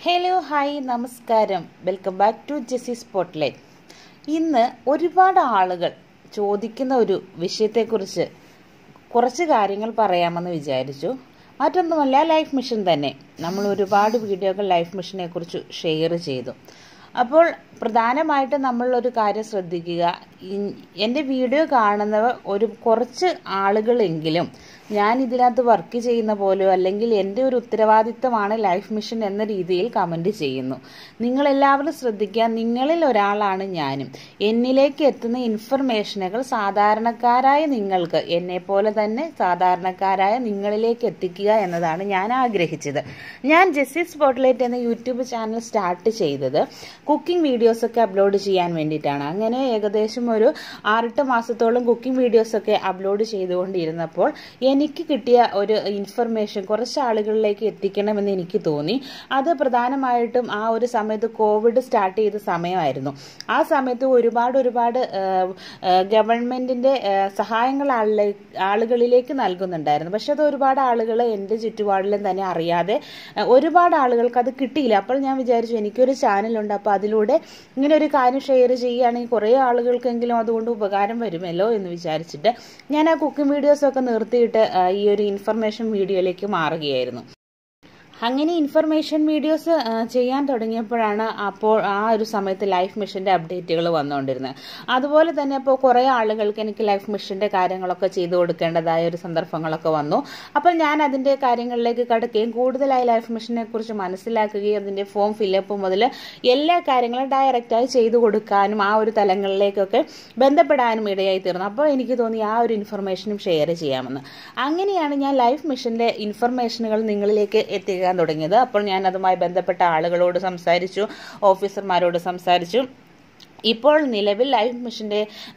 hello hi നമസ്കാരം welcome back to Jessy spotlight ഇന്ന് ഒരുപാട് ആളുകൾ ചോദിക്കുന്ന ഒരു വിഷയത്തെക്കുറിച്ച് കുറച്ച് കാര്യങ്ങൾ പറയാമെന്ന് വിചാരിച്ചു മറ്റൊന്നുമല്ല ലൈഫ് മിഷൻ തന്നെ നമ്മൾ ഒരുപാട് വീഡിയോകൾ ലൈഫ് മിഷനെ കുറിച്ച് ഷെയർ ചെയ്തു അപ്പോൾ പ്രധാനമായിട്ട് നമ്മളൊരു കാര്യം ശ്രദ്ധിക്കുക ഇൻ- എൻ്റെ വീഡിയോ കാണുന്നവർ ഒരു കുറച്ച് ആളുകളെങ്കിലും ഞാൻ ഇതിനകത്ത് വർക്ക് ചെയ്യുന്ന പോലെയോ അല്ലെങ്കിൽ എൻ്റെ ഒരു ഉത്തരവാദിത്തമാണ് ലൈഫ് മിഷൻ എന്ന രീതിയിൽ കമൻറ്റ് ചെയ്യുന്നു നിങ്ങളെല്ലാവരും ശ്രദ്ധിക്കുക നിങ്ങളിൽ ഒരാളാണ് ഞാനും എന്നിലേക്ക് എത്തുന്ന ഇൻഫർമേഷനുകൾ സാധാരണക്കാരായ നിങ്ങൾക്ക് എന്നെ പോലെ തന്നെ സാധാരണക്കാരായ നിങ്ങളിലേക്ക് എത്തിക്കുക എന്നതാണ് ഞാൻ ആഗ്രഹിച്ചത് ഞാൻ ജെസ്സി സ്പോട്ട്ലൈറ്റ് എന്ന യൂട്യൂബ് ചാനൽ സ്റ്റാർട്ട് ചെയ്തത് കുക്കിംഗ് വീഡിയോസൊക്കെ അപ്ലോഡ് ചെയ്യാൻ വേണ്ടിയിട്ടാണ് അങ്ങനെ ഏകദേശം ഒരു ആറെട്ട് മാസത്തോളം കുക്കിംഗ് വീഡിയോസൊക്കെ അപ്ലോഡ് ചെയ്തുകൊണ്ടിരുന്നപ്പോൾ എനിക്ക് കിട്ടിയ ഒരു ഇൻഫർമേഷൻ കുറച്ച് ആളുകളിലേക്ക് എത്തിക്കണമെന്ന് എനിക്ക് തോന്നി അത് പ്രധാനമായിട്ടും ആ ഒരു സമയത്ത് കോവിഡ് സ്റ്റാർട്ട് ചെയ്ത സമയമായിരുന്നു ആ സമയത്ത് ഒരുപാട് ഒരുപാട് ഗവൺമെന്റിന്റെ സഹായങ്ങൾ ആളിലെ ആളുകളിലേക്ക് നൽകുന്നുണ്ടായിരുന്നു പക്ഷെ അത് ഒരുപാട് ആളുകൾ എൻ്റെ ചുറ്റുപാടിലും തന്നെ അറിയാതെ ഏഹ്, ഒരുപാട് ആളുകൾക്ക് അത് കിട്ടിയില്ല അപ്പോൾ ഞാൻ വിചാരിച്ചു എനിക്കൊരു ചാനലുണ്ട് അപ്പോൾ അതിലൂടെ ഇങ്ങനെ ഒരു കാര്യം ഷെയർ ചെയ്യുകയാണെങ്കിൽ കുറേ ആളുകൾക്കെങ്കിലും അതുകൊണ്ട് ഉപകാരം വരുമല്ലോ എന്ന് വിചാരിച്ചിട്ട് ഞാൻ ആ കുക്കിംഗ് വീഡിയോസൊക്കെ നിർത്തിയിട്ട് ആ, ഈ ഒരു ഇൻഫർമേഷൻ വീഡിയോയിലേക്ക് മാറുകയായിരുന്നു അങ്ങനെ ഇൻഫർമേഷൻ വീഡിയോസ് ചെയ്യാൻ തുടങ്ങിയപ്പോഴാണ് അപ്പോൾ ആ ഒരു സമയത്ത് ലൈഫ് മിഷന്റെ അപ്ഡേറ്റുകൾ വന്നുകൊണ്ടിരുന്നത് അതുപോലെ തന്നെ ഇപ്പോൾ കുറേ ആളുകൾക്ക് എനിക്ക് ലൈഫ് മിഷന്റെ കാര്യങ്ങളൊക്കെ ചെയ്തു കൊടുക്കേണ്ടതായ ഒരു സന്ദർഭങ്ങളൊക്കെ വന്നു അപ്പോൾ ഞാൻ അതിന്റെ കാര്യങ്ങളിലേക്ക് കടക്കുകയും കൂടുതലായി ലൈഫ് മിഷനെ കുറിച്ച് മനസ്സിലാക്കുകയും അതിന്റെ ഫോം ഫില്ലപ്പ് മുതൽ എല്ലാ കാര്യങ്ങളും ഡയറക്റ്റായി ചെയ്തു കൊടുക്കാനും ആ ഒരു തലങ്ങളിലേക്കൊക്കെ ബന്ധപ്പെടാനും ഇടയായി തീർന്നു അപ്പോൾ എനിക്ക് തോന്നി ആ ഒരു ഇൻഫർമേഷനും ഷെയർ ചെയ്യാമെന്ന് അങ്ങനെയാണ് ഞാൻ ലൈഫ് മിഷന്റെ ഇൻഫർമേഷനുകൾ നിങ്ങളിലേക്ക് എത്തിക്കാൻ തുടങ്ങിയത് അപ്പോൾ ഞാൻ അതുമായി ബന്ധപ്പെട്ട ആളുകളോട് സംസാരിച്ചു ഓഫീസർമാരോട് സംസാരിച്ചു ഇപ്പോൾ നിലവിൽ ലൈഫ് മിഷന്റെ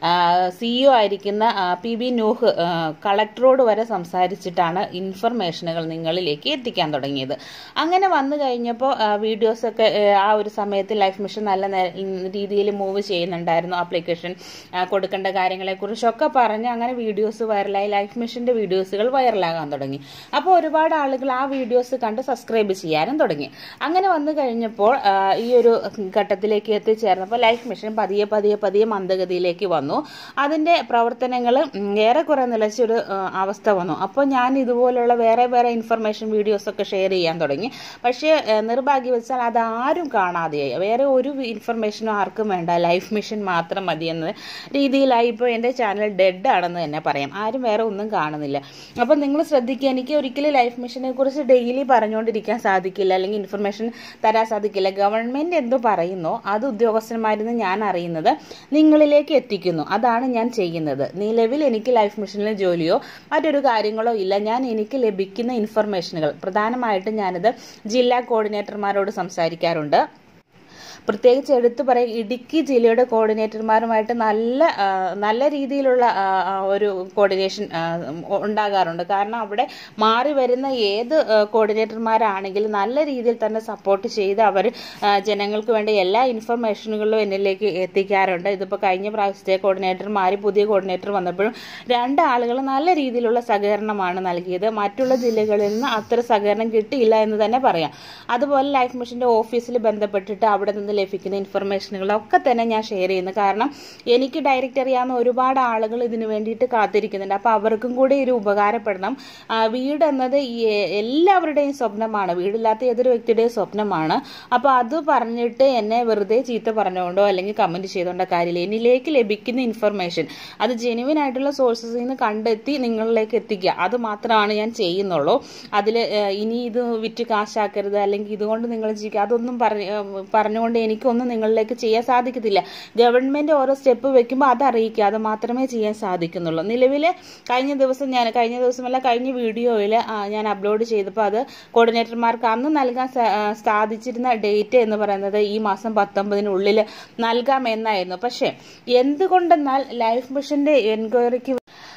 സിഇഒ ആയിരിക്കുന്ന ആ, പി ബി നൂഹ് ആ, കളക്ടറോട് വരെ സംസാരിച്ചിട്ടാണ് ഇൻഫർമേഷനുകൾ നിങ്ങളിലേക്ക് എത്തിക്കാൻ തുടങ്ങിയത് അങ്ങനെ വന്നു കഴിഞ്ഞപ്പോൾ വീഡിയോസൊക്കെ ആ ഒരു സമയത്ത് ലൈഫ് മിഷൻ നല്ല നേ- രീതിയിൽ മൂവ് ചെയ്യുന്നുണ്ടായിരുന്നു ആപ്ലിക്കേഷൻ കൊടുക്കേണ്ട കാര്യങ്ങളെക്കുറിച്ചൊക്കെ പറഞ്ഞ് അങ്ങനെ വീഡിയോസ് വൈറലായി ലൈഫ് മിഷന്റെ വീഡിയോസുകൾ വൈറലാകാൻ തുടങ്ങി അപ്പോൾ ഒരുപാട് ആളുകൾ ആ വീഡിയോസ് കണ്ട് സബ്സ്ക്രൈബ് ചെയ്യാനും തുടങ്ങി അങ്ങനെ വന്നു കഴിഞ്ഞപ്പോൾ ആ, ഈ ഒരു ഘട്ടത്തിലേക്ക് എത്തിച്ചേർന്നപ്പോൾ ലൈഫ് മിഷൻ പതിയെ പതിയെ പതിയെ മന്ദഗതിയിലേക്ക് വന്നു അതിന്റെ പ്രവർത്തനങ്ങൾ ഏറെക്കുറെ നിലച്ചൊരു ആ, അവസ്ഥ വന്നു അപ്പോൾ ഞാൻ ഇതുപോലുള്ള വേറെ വേറെ ഇൻഫർമേഷൻ വീഡിയോസ് ഒക്കെ ഷെയർ ചെയ്യാൻ തുടങ്ങി പക്ഷേ ആ, നിർഭാഗ്യവശാൽ അത് ആരും കാണാതെയായി വേറെ ഒരു ഇൻഫർമേഷനും ആർക്കും വേണ്ട ലൈഫ് മിഷൻ മാത്രം മതി എന്ന രീതിയിലായി ഇപ്പോൾ എൻ്റെ ചാനൽ ഡെഡ് ആണെന്ന് തന്നെ പറയാം ആരും വേറെ ഒന്നും കാണുന്നില്ല അപ്പോൾ നിങ്ങൾ ശ്രദ്ധിക്കുക എനിക്ക് ഒരിക്കലും ലൈഫ് മിഷനെ കുറിച്ച് ഡെയിലി പറഞ്ഞുകൊണ്ടിരിക്കാൻ സാധിക്കില്ല അല്ലെങ്കിൽ ഇൻഫർമേഷൻ തരാൻ സാധിക്കില്ല ഗവൺമെന്റ് എന്തോ പറയുന്നോ അത് ഉദ്യോഗസ്ഥന്മാരിൽ നിന്ന് ഞാൻ അറിയുന്നത് നിങ്ങളിലേക്ക് എത്തിക്കുന്നു അതാണ് ഞാൻ ചെയ്യുന്നത് നിലവിൽ എനിക്ക് ലൈഫ് മിഷനിൽ ജോലിയോ മറ്റൊരു കാര്യങ്ങളോ ഇല്ല ഞാൻ എനിക്ക് ലഭിക്കുന്ന ഇൻഫർമേഷനുകൾ പ്രധാനമായിട്ടും ഞാനിത് ജില്ലാ കോർഡിനേറ്റർമാരോട് സംസാരിക്കാറുണ്ട് പ്രത്യേകിച്ച് എടുത്തു പറയും ഇടുക്കി ജില്ലയുടെ കോർഡിനേറ്റർമാരുമായിട്ട് നല്ല ആ, നല്ല രീതിയിലുള്ള ആ, ആ, ഒരു കോർഡിനേഷൻ ആ, ഉണ്ടാകാറുണ്ട് കാരണം അവിടെ മാറി വരുന്ന ഏത് ആ, കോർഡിനേറ്റർമാരാണെങ്കിലും നല്ല രീതിയിൽ തന്നെ സപ്പോർട്ട് ചെയ്ത് അവർ ആ, ജനങ്ങൾക്ക് വേണ്ട എല്ലാ ഇൻഫർമേഷനുകളും എന്നിലേക്ക് എത്തിക്കാറുണ്ട് ഇതിപ്പോൾ കഴിഞ്ഞ പ്രാവശ്യത്തെ കോർഡിനേറ്റർ മാറി പുതിയ കോർഡിനേറ്റർ വന്നപ്പോഴും രണ്ട് ആളുകൾ നല്ല രീതിയിലുള്ള സഹകരണമാണ് നൽകിയത് മറ്റുള്ള ജില്ലകളിൽ നിന്ന് അത്ര സഹകരണം കിട്ടിയില്ല എന്ന് തന്നെ പറയാം അതുപോലെ ലൈഫ് മിഷന്റെ ഓഫീസിൽ ബന്ധപ്പെട്ടിട്ട് അവിടെ നിന്ന് ലഭിക്കുന്ന ഇൻഫർമേഷനുകളൊക്കെ തന്നെ ഞാൻ ഷെയർ ചെയ്യുന്നു കാരണം എനിക്ക് ഡയറക്റ്റ് അറിയാവുന്ന ഒരുപാട് ആളുകൾ ഇതിനു വേണ്ടിയിട്ട് കാത്തിരിക്കുന്നുണ്ട് അപ്പോൾ അവർക്കും കൂടി ഇത് ഉപകാരപ്പെടണം ആ, വീട് എന്നത് ഈ എല്ലാവരുടെയും സ്വപ്നമാണ് വീടില്ലാത്ത ഏതൊരു വ്യക്തിയുടെയും സ്വപ്നമാണ് അപ്പോൾ അത് പറഞ്ഞിട്ട് എന്നെ വെറുതെ ചീത്ത പറഞ്ഞുകൊണ്ടോ അല്ലെങ്കിൽ കമന്റ് ചെയ്തുകൊണ്ടോ കാര്യമില്ല എന്നിലേക്ക് ലഭിക്കുന്ന ഇൻഫർമേഷൻ അത് ജെനുവിൻ ആയിട്ടുള്ള സോഴ്സസിൽ നിന്ന് കണ്ടെത്തി നിങ്ങളിലേക്ക് എത്തിക്കുക അത് മാത്രമാണ് ഞാൻ ചെയ്യുന്നുള്ളൂ അതിൽ ഇനി ഇത് വിറ്റ് കാശാക്കരുത് അല്ലെങ്കിൽ ഇതുകൊണ്ട് നിങ്ങൾ ജീവിക്കുക അതൊന്നും പറഞ്ഞ് ഏഹ് പറഞ്ഞുകൊണ്ട് എനിക്കൊന്നും നിങ്ങളിലേക്ക് ചെയ്യാൻ സാധിക്കത്തില്ല ഗവൺമെന്റ് ഓരോ സ്റ്റെപ്പ് വെക്കുമ്പോൾ അത് അറിയിക്കുക അത് മാത്രമേ ചെയ്യാൻ സാധിക്കുന്നുള്ളൂ നിലവിൽ കഴിഞ്ഞ ദിവസം ഞാൻ കഴിഞ്ഞ ദിവസമല്ല കഴിഞ്ഞ വീഡിയോയിൽ ഞാൻ അപ്ലോഡ് ചെയ്തപ്പോൾ അത് കോർഡിനേറ്റർമാർക്ക് അന്ന് നൽകാൻ സാ- ആ, സാധിച്ചിരുന്ന ഡേറ്റ് എന്ന് പറയുന്നത് ഈ മാസം പത്തൊമ്പതിനുള്ളിൽ നൽകാമെന്നായിരുന്നു പക്ഷേ എന്തുകൊണ്ടെന്നാൽ ലൈഫ് മിഷന്റെ എൻക്വയറിക്ക്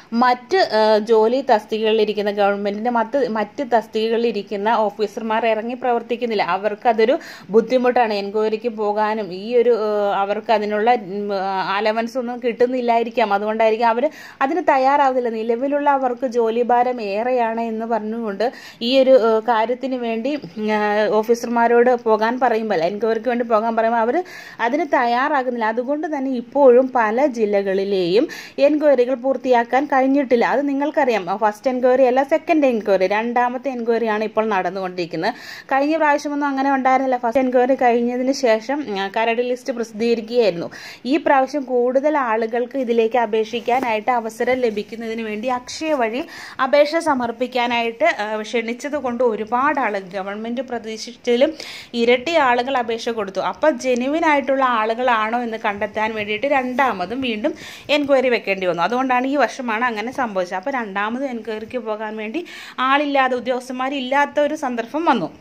മറ്റ് ആ, ജോലി തസ്തികകളിലിരിക്കുന്ന ഗവൺമെന്റിന്റെ മറ്റ് മറ്റ് തസ്തികകളിലിരിക്കുന്ന ഓഫീസർമാർ ഇറങ്ങി പ്രവർത്തിക്കുന്നില്ല അവർക്ക് അതൊരു ബുദ്ധിമുട്ടാണ് എൻക്വയറിക്ക് പോകാനും ഈ ഒരു ആ, അവർക്ക് അതിനുള്ള അലവൻസ് ഒന്നും കിട്ടുന്നില്ലായിരിക്കാം അതുകൊണ്ടായിരിക്കും അവർ അതിന് തയ്യാറാവുന്നില്ല നിലവിലുള്ള അവർക്ക് ജോലിഭാരം ഏറെയാണ് എന്ന് പറഞ്ഞുകൊണ്ട് ഈ ഒരു ആ, കാര്യത്തിന് വേണ്ടി ആ, ഓഫീസർമാരോട് പോകാൻ പറയുമ്പോൾ എൻക്വയറിക്ക് വേണ്ടി പോകാൻ പറയുമ്പോൾ അവർ അതിന് തയ്യാറാകുന്നില്ല അതുകൊണ്ട് തന്നെ ഇപ്പോഴും പല ജില്ലകളിലെയും എൻക്വയറികൾ പൂർത്തിയാക്കാൻ കഴിഞ്ഞിട്ടില്ല അത് നിങ്ങൾക്കറിയാം ഫസ്റ്റ് എൻക്വയറി അല്ല സെക്കൻഡ് എൻക്വയറി രണ്ടാമത്തെ എൻക്വയറിയാണ് ഇപ്പോൾ നടന്നുകൊണ്ടിരിക്കുന്നത് കഴിഞ്ഞ പ്രാവശ്യമൊന്നും അങ്ങനെ ഉണ്ടായിരുന്നില്ല ഫസ്റ്റ് എൻക്വയറി കഴിഞ്ഞതിന് ശേഷം ആ, കരട് ലിസ്റ്റ് പ്രസിദ്ധീകരിക്കുകയായിരുന്നു ഈ പ്രാവശ്യം കൂടുതൽ ആളുകൾക്ക് ഇതിലേക്ക് അപേക്ഷിക്കാനായിട്ട് അവസരം ലഭിക്കുന്നതിന് വേണ്ടി അക്ഷയ വഴി അപേക്ഷ സമർപ്പിക്കാനായിട്ട് ആ, ക്ഷണിച്ചത് കൊണ്ട് ഒരുപാട് ആളുകൾ ഗവൺമെന്റ് പ്രതീക്ഷിച്ചതിലും ഇരട്ടി ആളുകൾ അപേക്ഷ കൊടുത്തു അപ്പം ജെനുവിൻ ആയിട്ടുള്ള ആളുകളാണോ എന്ന് കണ്ടെത്താൻ വേണ്ടിയിട്ട് രണ്ടാമതും വീണ്ടും എൻക്വയറി വെക്കേണ്ടി വന്നു അതുകൊണ്ടാണ് ഈ വർഷമാണ് അങ്ങനെ സംഭവിച്ചത് അപ്പോൾ രണ്ടാമതും എൻക്വയറിക്ക് പോകാൻ വേണ്ടി ആളില്ലാതെ ഉദ്യോഗസ്ഥന്മാരില്ലാത്ത ഒരു സന്ദർഭം വന്നു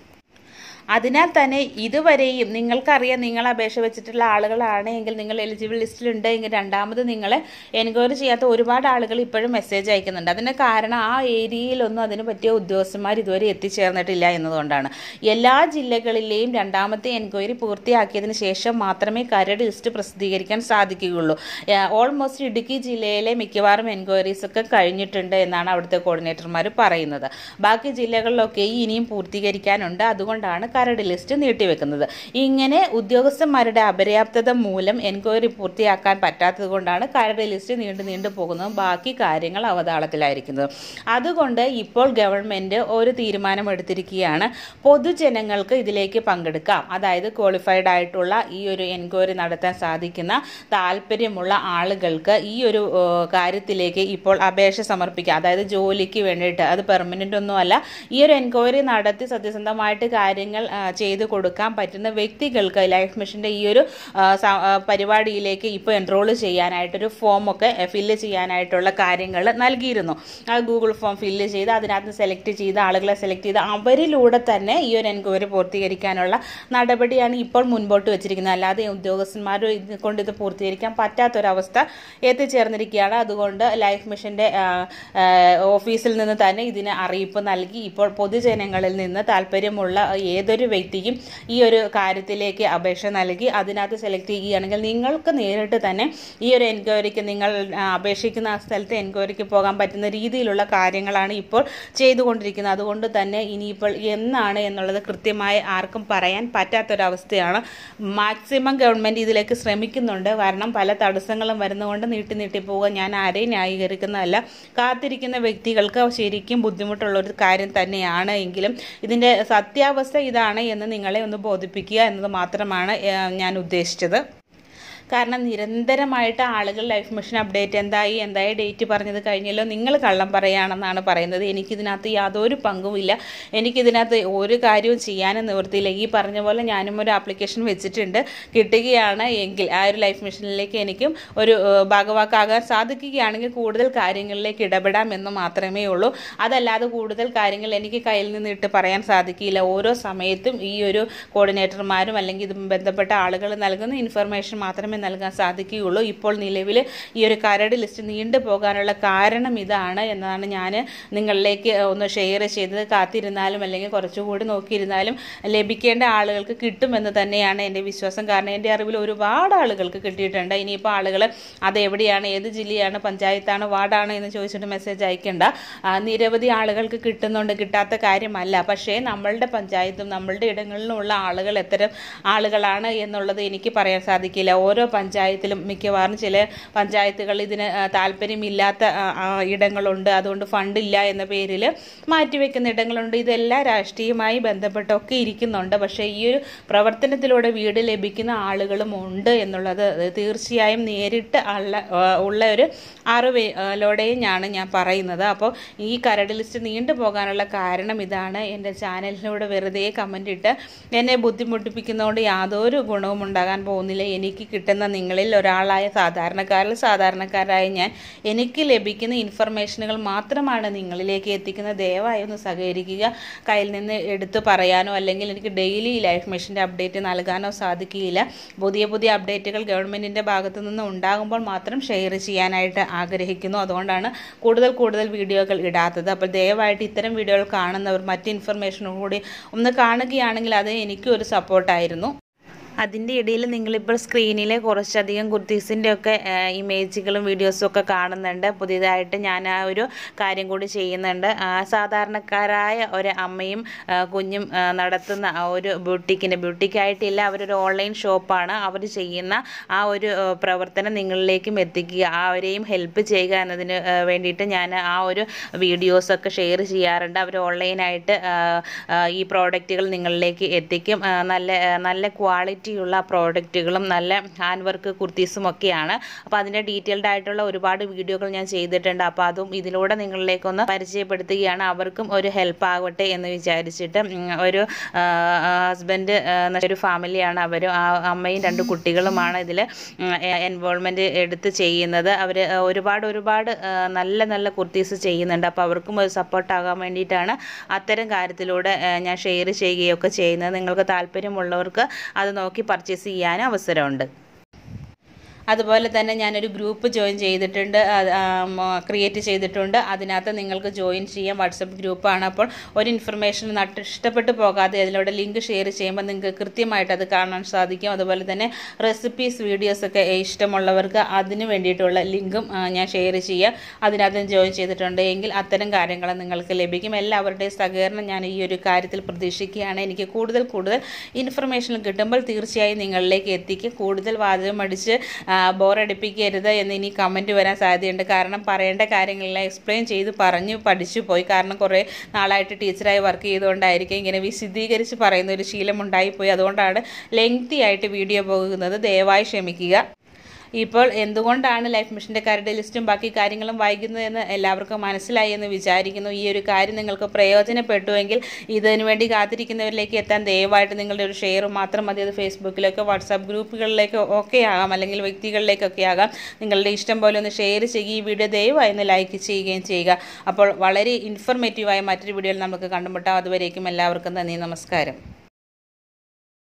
അതിനാൽ തന്നെ ഇതുവരെയും നിങ്ങൾക്കറിയാം നിങ്ങൾ അപേക്ഷ വെച്ചിട്ടുള്ള ആളുകളാണ് എങ്കിൽ നിങ്ങൾ എലിജിബിൾ ലിസ്റ്റിലുണ്ട് എങ്കിൽ രണ്ടാമത് നിങ്ങളെ എൻക്വയറി ചെയ്യാത്ത ഒരുപാട് ആളുകൾ ഇപ്പോഴും മെസ്സേജ് അയക്കുന്നുണ്ട് അതിന് കാരണം ആ ഏരിയയിലൊന്നും അതിന് പറ്റിയ ഉദ്യോഗസ്ഥന്മാർ ഇതുവരെ എത്തിച്ചേർന്നിട്ടില്ല എന്നതുകൊണ്ടാണ് എല്ലാ ജില്ലകളിലെയും രണ്ടാമത്തെ എൻക്വയറി പൂർത്തിയാക്കിയതിന് ശേഷം മാത്രമേ കരട് ലിസ്റ്റ് പ്രസിദ്ധീകരിക്കാൻ സാധിക്കുകയുള്ളൂ ഓൾമോസ്റ്റ് ഇടുക്കി ജില്ലയിലെ മിക്കവാറും എൻക്വയറീസ് ഒക്കെ കഴിഞ്ഞിട്ടുണ്ട് എന്നാണ് അവിടുത്തെ കോർഡിനേറ്റർമാർ പറയുന്നത് ബാക്കി ജില്ലകളിലൊക്കെ ഇനിയും പൂർത്തീകരിക്കാനുണ്ട് അതുകൊണ്ടാണ് കരട് ലിസ്റ്റ് നീട്ടിവെക്കുന്നത് ഇങ്ങനെ ഉദ്യോഗസ്ഥന്മാരുടെ അപര്യാപ്തത മൂലം എൻക്വയറി പൂർത്തിയാക്കാൻ പറ്റാത്തത് കൊണ്ടാണ് കരട് ലിസ്റ്റ് നീണ്ടു നീണ്ടു പോകുന്നതും ബാക്കി കാര്യങ്ങൾ അവതാളത്തിലായിരിക്കുന്നത് അതുകൊണ്ട് ഇപ്പോൾ ഗവൺമെന്റ് ഒരു തീരുമാനമെടുത്തിരിക്കുകയാണ് പൊതുജനങ്ങൾക്ക് ഇതിലേക്ക് പങ്കെടുക്കാം അതായത് ക്വാളിഫൈഡ് ആയിട്ടുള്ള ഈ ഒരു എൻക്വയറി നടത്താൻ സാധിക്കുന്ന താല്പര്യമുള്ള ആളുകൾക്ക് ഈ ഒരു ഏഹ്, കാര്യത്തിലേക്ക് ഇപ്പോൾ അപേക്ഷ സമർപ്പിക്കാം അതായത് ജോലിക്ക് വേണ്ടിയിട്ട് അത് പെർമനന്റ് ഒന്നുമല്ല ഈ ഒരു എൻക്വയറി നടത്തി സത്യസന്ധമായിട്ട് കാര്യങ്ങൾ ആ, ചെയ്തു കൊടുക്കാൻ പറ്റുന്ന വ്യക്തികൾക്ക് ലൈഫ് മിഷന്റെ ഈ ഒരു ആ, സ- ആ, പരിപാടിയിലേക്ക് ഇപ്പോൾ എൻറോൾ ചെയ്യാനായിട്ടൊരു ഫോമൊക്കെ ഫില്ല് ചെയ്യാനായിട്ടുള്ള കാര്യങ്ങൾ നൽകിയിരുന്നു ആ ഗൂഗിൾ ഫോം ഫില്ല് ചെയ്ത് അതിനകത്ത് സെലക്ട് ചെയ്ത് ആളുകളെ സെലക്ട് ചെയ്ത് അവരിലൂടെ തന്നെ ഈ ഒരു എൻക്വയറി പൂർത്തീകരിക്കാനുള്ള നടപടിയാണ് ഇപ്പോൾ മുൻപോട്ട് വെച്ചിരിക്കുന്നത് അല്ലാതെ ഉദ്യോഗസ്ഥന്മാർ ഇത് കൊണ്ട് ഇത് പൂർത്തീകരിക്കാൻ പറ്റാത്തൊരവസ്ഥ എത്തിച്ചേർന്നിരിക്കുകയാണ് അതുകൊണ്ട് ലൈഫ് മിഷന്റെ ആ, ആ, ഓഫീസിൽ നിന്ന് തന്നെ ഇതിന് അറിയിപ്പ് നൽകി ഇപ്പോൾ പൊതുജനങ്ങളിൽ നിന്ന് താല്പര്യമുള്ള ഏതൊരു വ്യക്തിയും ഈ ഒരു കാര്യത്തിലേക്ക് അപേക്ഷ നൽകി അതിനകത്ത് സെലക്ട് ചെയ്യുകയാണെങ്കിൽ നിങ്ങൾക്ക് നേരിട്ട് തന്നെ ഈ ഒരു എൻക്വയറിക്ക് നിങ്ങൾ ആ, അപേക്ഷിക്കുന്ന ആ സ്ഥലത്ത് എൻക്വയറിക്ക് പോകാൻ പറ്റുന്ന രീതിയിലുള്ള കാര്യങ്ങളാണ് ഇപ്പോൾ ചെയ്തുകൊണ്ടിരിക്കുന്നത് അതുകൊണ്ട് തന്നെ ഇനിയിപ്പോൾ എന്നാണ് എന്നുള്ളത് കൃത്യമായി ആർക്കും പറയാൻ പറ്റാത്തൊരവസ്ഥയാണ് മാക്സിമം ഗവൺമെൻറ് ഇതിലേക്ക് ശ്രമിക്കുന്നുണ്ട് കാരണം പല തടസ്സങ്ങളും വരുന്നതുകൊണ്ട് നീട്ടി നീട്ടി പോവുക ഞാൻ ആരെയും ന്യായീകരിക്കുന്നതല്ല കാത്തിരിക്കുന്ന വ്യക്തികൾക്ക് ശരിക്കും ബുദ്ധിമുട്ടുള്ള ഒരു കാര്യം തന്നെയാണ് എങ്കിലും ഇതിൻ്റെ സത്യാവസ്ഥ ഇതാണ് എന്ന് നിങ്ങളെ ഒന്ന് ബോധിപ്പിക്കുക എന്നത് മാത്രമാണ് ഏഹ്, ഞാൻ ഉദ്ദേശിച്ചത് കാരണം നിരന്തരമായിട്ട് ആളുകൾ ലൈഫ് മിഷൻ അപ്ഡേറ്റ് എന്തായി എന്തായി ഡേറ്റ് പറഞ്ഞത് കഴിഞ്ഞല്ലോ നിങ്ങൾ കള്ളം പറയുകയാണെന്നാണ് പറയുന്നത് എനിക്കിതിനകത്ത് യാതൊരു പങ്കുമില്ല എനിക്കിതിനകത്ത് ഒരു കാര്യവും ചെയ്യാനും നിവൃത്തിയില്ല ഈ പറഞ്ഞ പോലെ ഞാനും ഒരു ആപ്ലിക്കേഷൻ വെച്ചിട്ടുണ്ട് കിട്ടുകയാണ് എങ്കിൽ ആ ഒരു ലൈഫ് മിഷനിലേക്ക് എനിക്കും ഒരു ഏഹ്, ഭാഗവാക്കാകാൻ സാധിക്കുകയാണെങ്കിൽ കൂടുതൽ കാര്യങ്ങളിലേക്ക് ഇടപെടാം എന്ന് മാത്രമേ ഉള്ളൂ അതല്ലാതെ കൂടുതൽ കാര്യങ്ങൾ എനിക്ക് കയ്യിൽ നിന്ന് ഇട്ട് പറയാൻ സാധിക്കില്ല ഓരോ സമയത്തും ഈ ഒരു കോർഡിനേറ്റർമാരും അല്ലെങ്കിൽ ഇത് ബന്ധപ്പെട്ട ആളുകൾ നൽകുന്ന ഇൻഫർമേഷൻ മാത്രമേ നൽകാൻ സാധിക്കുകയുള്ളൂ ഇപ്പോൾ നിലവിൽ ഈ ഒരു കരട് ലിസ്റ്റ് നീണ്ടു പോകാനുള്ള കാരണം ഇതാണ് എന്നതാണ് ഞാൻ നിങ്ങളിലേക്ക് ഒന്ന് ഷെയർ ചെയ്തത് കാത്തിരുന്നാലും അല്ലെങ്കിൽ കുറച്ചുകൂടി നോക്കിയിരുന്നാലും ലഭിക്കേണ്ട ആളുകൾക്ക് കിട്ടുമെന്ന് തന്നെയാണ് എൻ്റെ വിശ്വാസം കാരണം എൻ്റെ അറിവിൽ ഒരുപാട് ആളുകൾക്ക് കിട്ടിയിട്ടുണ്ട് ഇനിയിപ്പോൾ ആളുകൾ അത് എവിടെയാണ് ഏത് ജില്ലയാണ് പഞ്ചായത്താണ് വാർഡാണ് എന്ന് ചോദിച്ചിട്ട് മെസ്സേജ് അയക്കേണ്ട ആ, നിരവധി ആളുകൾക്ക് കിട്ടുന്നുണ്ട് കിട്ടാത്ത കാര്യമല്ല പക്ഷേ നമ്മളുടെ പഞ്ചായത്തും നമ്മളുടെ ഇടങ്ങളിലുമുള്ള ആളുകൾ എത്തരം ആളുകളാണ് എന്നുള്ളത് എനിക്ക് പറയാൻ സാധിക്കില്ല ഓരോ പഞ്ചായത്തിലും മിക്കവാറും ചില പഞ്ചായത്തുകൾ ഇതിന് ആ, താല്പര്യമില്ലാത്ത ആ, ആ, ഇടങ്ങളുണ്ട് അതുകൊണ്ട് ഫണ്ടില്ല എന്ന പേരിൽ മാറ്റിവെക്കുന്ന ഇടങ്ങളുണ്ട് ഇതെല്ലാം രാഷ്ട്രീയമായി ബന്ധപ്പെട്ടൊക്കെ ഇരിക്കുന്നുണ്ട് പക്ഷേ ഈ ഒരു പ്രവർത്തനത്തിലൂടെ വീട് ലഭിക്കുന്ന ആളുകളും ഉണ്ട് എന്നുള്ളത് തീർച്ചയായും നേരിട്ട് ഉള്ള ഉള്ള ഒരു അറിവിലൂടെയാണ് ഞാൻ പറയുന്നത് അപ്പോൾ ഈ കരട് ലിസ്റ്റ് നീണ്ടു പോകാനുള്ള കാരണം ഇതാണ് എൻ്റെ ചാനലിലൂടെ വെറുതെ കമൻ്റ് ഇട്ട് എന്നെ ബുദ്ധിമുട്ടിപ്പിക്കുന്നതുകൊണ്ട് യാതൊരു ഗുണവും ഉണ്ടാകാൻ പോകുന്നില്ല എനിക്ക് കിട്ടുന്ന കേൾക്കുന്ന നിങ്ങളിൽ ഒരാളായ സാധാരണക്കാരിൽ സാധാരണക്കാരായ ഞാൻ എനിക്ക് ലഭിക്കുന്ന ഇൻഫർമേഷനുകൾ മാത്രമാണ് നിങ്ങളിലേക്ക് എത്തിക്കുന്ന ദയവായി ഒന്ന് സഹകരിക്കുക കയ്യിൽ നിന്ന് എടുത്തു പറയാനോ അല്ലെങ്കിൽ എനിക്ക് ഡെയിലി ലൈഫ് മിഷൻ്റെ അപ്ഡേറ്റ് നൽകാനോ സാധിക്കുകയില്ല പുതിയ പുതിയ അപ്ഡേറ്റുകൾ ഗവൺമെൻറ്റിൻ്റെ ഭാഗത്തു നിന്ന് ഉണ്ടാകുമ്പോൾ മാത്രം ഷെയർ ചെയ്യാനായിട്ട് ആഗ്രഹിക്കുന്നു അതുകൊണ്ടാണ് കൂടുതൽ കൂടുതൽ വീഡിയോകൾ ഇടാത്തത് അപ്പോൾ ദയവായിട്ട് ഇത്തരം വീഡിയോകൾ കാണുന്നവർ മറ്റ് ഇൻഫർമേഷനും കൂടി ഒന്ന് കാണുകയാണെങ്കിൽ അത് എനിക്കും ഒരു സപ്പോർട്ടായിരുന്നു അതിൻ്റെ ഇടയിൽ നിങ്ങളിപ്പോൾ സ്ക്രീനിലെ കുറച്ചധികം കുർത്തീസിൻ്റെ ഒക്കെ ഇമേജുകളും വീഡിയോസും ഒക്കെ കാണുന്നുണ്ട് പുതിയതായിട്ട് ഞാൻ ആ ഒരു കാര്യം കൂടി ചെയ്യുന്നുണ്ട് ആ, സാധാരണക്കാരായ ഒരു അമ്മയും ആ, കുഞ്ഞും ആ, നടത്തുന്ന ആ ഒരു ബ്യൂട്ടിക്കിൻ്റെ ബ്യൂട്ടിക്കായിട്ടില്ല അവരൊരു ഓൺലൈൻ ഷോപ്പാണ് അവർ ചെയ്യുന്ന ആ ഒരു ആ, പ്രവർത്തനം നിങ്ങളിലേക്കും എത്തിക്കുക അവരെയും ഹെൽപ്പ് ചെയ്യുക എന്നതിന് ആ, വേണ്ടിയിട്ട് ഞാൻ ആ ഒരു വീഡിയോസൊക്കെ ഷെയർ ചെയ്യാറുണ്ട് അവർ ഓൺലൈനായിട്ട് ആ, ആ, ഈ പ്രോഡക്റ്റുകൾ നിങ്ങളിലേക്ക് എത്തിക്കും ആ, നല്ല ആ, നല്ല ക്വാളിറ്റിയുള്ള പ്രോഡക്റ്റുകളും നല്ല ഹാൻഡ് വർക്ക് കുർത്തീസും ഒക്കെയാണ് അപ്പോൾ അതിൻ്റെ ഡീറ്റെയിൽഡ് ആയിട്ടുള്ള ഒരുപാട് വീഡിയോകൾ ഞാൻ ചെയ്തിട്ടുണ്ട് അപ്പോൾ അതും ഇതിലൂടെ നിങ്ങളിലേക്കൊന്ന് പരിചയപ്പെടുത്തുകയാണ് അവർക്കും ഒരു ഹെൽപ്പ് ആകട്ടെ എന്ന് വിചാരിച്ചിട്ട് ഉം, ഒരു ഹസ്ബൻഡ് ഒരു ഫാമിലിയാണ് അവർ അമ്മയും രണ്ട് കുട്ടികളുമാണ് ഇതിൽ എൻവോൾവ്മെൻറ്റ് എടുത്ത് ചെയ്യുന്നത് അവർ ഒരുപാട് ഒരുപാട് ആ, നല്ല നല്ല കുർത്തീസ് ചെയ്യുന്നുണ്ട് അപ്പോൾ അവർക്കും ഒരു സപ്പോർട്ടാകാൻ വേണ്ടിയിട്ടാണ് അത്തരം കാര്യത്തിലൂടെ ആ, ഞാൻ ഷെയർ ചെയ്യുകയൊക്കെ ചെയ്യുന്നത് നിങ്ങൾക്ക് താല്പര്യമുള്ളവർക്ക് അത് നോക്കി പർച്ചേസ് ചെയ്യാനും അവസരമുണ്ട് അതുപോലെ തന്നെ ഞാനൊരു ഗ്രൂപ്പ് ജോയിൻ ചെയ്തിട്ടുണ്ട് ക്രിയേറ്റ് ചെയ്തിട്ടുണ്ട് അതിനകത്ത് നിങ്ങൾക്ക് ജോയിൻ ചെയ്യാം വാട്സപ്പ് ഗ്രൂപ്പാണ് അപ്പോൾ ഒരു ഇൻഫർമേഷൻ നട്ട് ഇഷ്ടപ്പെട്ടു പോകാതെ അതിലൂടെ ലിങ്ക് ഷെയർ ചെയ്യുമ്പോൾ നിങ്ങൾക്ക് കൃത്യമായിട്ട് അത് കാണാൻ സാധിക്കും അതുപോലെ തന്നെ റെസിപ്പീസ് വീഡിയോസൊക്കെ ഇഷ്ടമുള്ളവർക്ക് അതിന് വേണ്ടിയിട്ടുള്ള ലിങ്കും ആ, ഞാൻ ഷെയർ ചെയ്യാം അതിനകത്ത് ജോയിൻ ചെയ്തിട്ടുണ്ട് എങ്കിൽ അത്തരം കാര്യങ്ങൾ നിങ്ങൾക്ക് ലഭിക്കും എല്ലാവരുടെയും സഹകരണം ഞാൻ ഈ ഒരു കാര്യത്തിൽ പ്രതീക്ഷിക്കുകയാണ് എനിക്ക് കൂടുതൽ കൂടുതൽ ഇൻഫർമേഷൻ കിട്ടുമ്പോൾ തീർച്ചയായും നിങ്ങളിലേക്ക് എത്തിക്കും കൂടുതൽ വാചകം അടിച്ച് ബോറടിപ്പിക്കരുത് എന്ന് ഇനി കമൻറ്റ് വരാൻ സാധ്യതയുണ്ട് കാരണം പറയേണ്ട കാര്യങ്ങളെല്ലാം എക്സ്പ്ലെയിൻ ചെയ്ത് പറഞ്ഞു പഠിച്ചു പോയി കാരണം കുറേ നാളായിട്ട് ടീച്ചറായി വർക്ക് ചെയ്തുകൊണ്ടായിരിക്കും ഇങ്ങനെ വിശദീകരിച്ച് പറയുന്ന ഒരു ശീലം ഉണ്ടായിപ്പോയി അതുകൊണ്ടാണ് ലെങ്തി ആയിട്ട് വീഡിയോ പോകുന്നത് ദയവായി ക്ഷമിക്കുക ഇപ്പോൾ എന്തുകൊണ്ടാണ് ലൈഫ് മിഷൻ്റെ കാരുടെ ലിസ്റ്റും ബാക്കി കാര്യങ്ങളും വൈകുന്നതെന്ന് എല്ലാവർക്കും മനസ്സിലായി എന്ന് വിചാരിക്കുന്നു ഈ ഒരു കാര്യം നിങ്ങൾക്ക് പ്രയോജനപ്പെട്ടുവെങ്കിൽ ഇതിനു വേണ്ടി കാത്തിരിക്കുന്നവരിലേക്ക് എത്താൻ ദയവായിട്ട് നിങ്ങളുടെ ഒരു ഷെയർ മാത്രം മതി അത് ഫേസ്ബുക്കിലേക്കോ വാട്സാപ്പ് ഗ്രൂപ്പുകളിലേക്കോ ഒക്കെ ആകാം അല്ലെങ്കിൽ വ്യക്തികളിലേക്കൊക്കെ ആകാം നിങ്ങളുടെ ഇഷ്ടം പോലെ ഒന്ന് ഷെയർ ചെയ്യുക ഈ വീഡിയോ ദയവായി ഒന്ന് ലൈക്ക് ചെയ്യുകയും ചെയ്യുക അപ്പോൾ വളരെ ഇൻഫർമേറ്റീവായ മറ്റൊരു വീഡിയോയിൽ നമുക്ക് കണ്ടുമുട്ടാം അതുവരേക്കും എല്ലാവർക്കും നന്ദി നമസ്കാരം